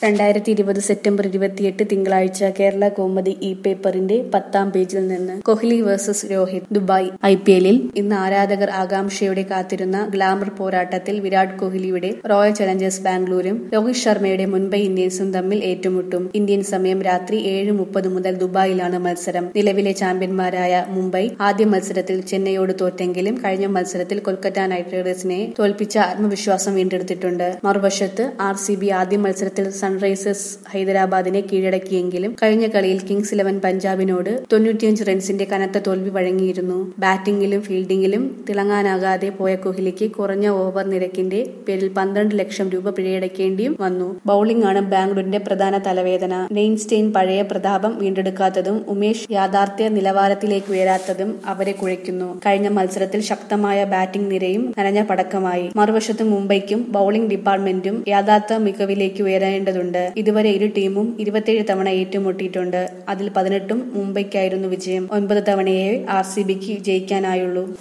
രണ്ടായിരത്തി ഇരുപത് സെപ്റ്റംബർ ഇരുപത്തിയെട്ട് തിങ്കളാഴ്ച കേരള കൗമുദി ഇ പേപ്പറിന്റെ പത്താം പേജിൽ നിന്ന് Kohli versus Rohit Dubai I P എല്ലിൽ ഇന്ന് ആരാധകർ ആകാംക്ഷയോടെ കാത്തിരുന്ന ഗ്ലാമർ പോരാട്ടത്തിൽ വിരാട് കോഹ്ലിയുടെ റോയൽ ചലഞ്ചേഴ്സ് ബാംഗ്ലൂരും രോഹിത് ശർമ്മയുടെ മുംബൈ ഇന്ത്യൻസും തമ്മിൽ ഏറ്റുമുട്ടും ഇന്ത്യൻ സമയം രാത്രി ഏഴ് മുപ്പത് മുതൽ ദുബായിലാണ് മത്സരം നിലവിലെ ചാമ്പ്യന്മാരായ മുംബൈ ആദ്യ മത്സരത്തിൽ ചെന്നൈയോട് തോറ്റെങ്കിലും കഴിഞ്ഞ മത്സരത്തിൽ കൊൽക്കത്ത നൈറ്റ് റൈഡേഴ്സിനെ തോൽപ്പിച്ച ആത്മവിശ്വാസം വീണ്ടെടുത്തിട്ടുണ്ട് മറുവശത്ത് ആർ സി ബി ആദ്യ മത്സരത്തിൽ സൺറൈസേഴ്സ് ഹൈദരാബാദിനെ കീഴടക്കിയെങ്കിലും കഴിഞ്ഞ കളിയിൽ കിങ്സ് ഇലവൻ പഞ്ചാബിനോട് തൊണ്ണൂറ്റിയഞ്ച് റൺസിന്റെ കനത്ത തോൽവി വഴങ്ങിയിരുന്നു ബാറ്റിംഗിലും ഫീൽഡിംഗിലും തിളങ്ങാനാകാതെ പോയ കോഹ്ലിക്ക് കുറഞ്ഞ ഓവർ നിരക്കിന്റെ പേരിൽ പന്ത്രണ്ട് ലക്ഷം രൂപ പിഴയടക്കേണ്ടിയും വന്നു ബൌളിംഗ് ആണ് ബാംഗ്ലൂരിന്റെ പ്രധാന തലവേദന നെയിൻസ്റ്റെയിൻ പഴയ പ്രതാപം വീണ്ടെടുക്കാത്തതും ഉമേഷ് യാഥാർത്ഥ്യ നിലവാരത്തിലേക്ക് ഉയരാത്തതും അവരെ കുഴയ്ക്കുന്നു കഴിഞ്ഞ മത്സരത്തിൽ ശക്തമായ ബാറ്റിംഗ് നിരയും നനഞ്ഞ പടക്കമായി മറുവശത്ത് മുംബൈക്കും ബൌളിംഗ് ഡിപ്പാർട്ട്മെന്റും യഥാർത്ഥ മികവിലേക്ക് ഉയരേണ്ടതുണ്ട് ഇതുവരെ ഇരു ടീമും ഇരുപത്തിയേഴ് തവണ ഏറ്റുമുട്ടിയിട്ടുണ്ട് അതിൽ പതിനെട്ടും മുംബൈക്കായിരുന്നു വിജയം ഒൻപത് തവണയേ ആർ സി ബിക്ക് ജയിക്കാനായുള്ളൂ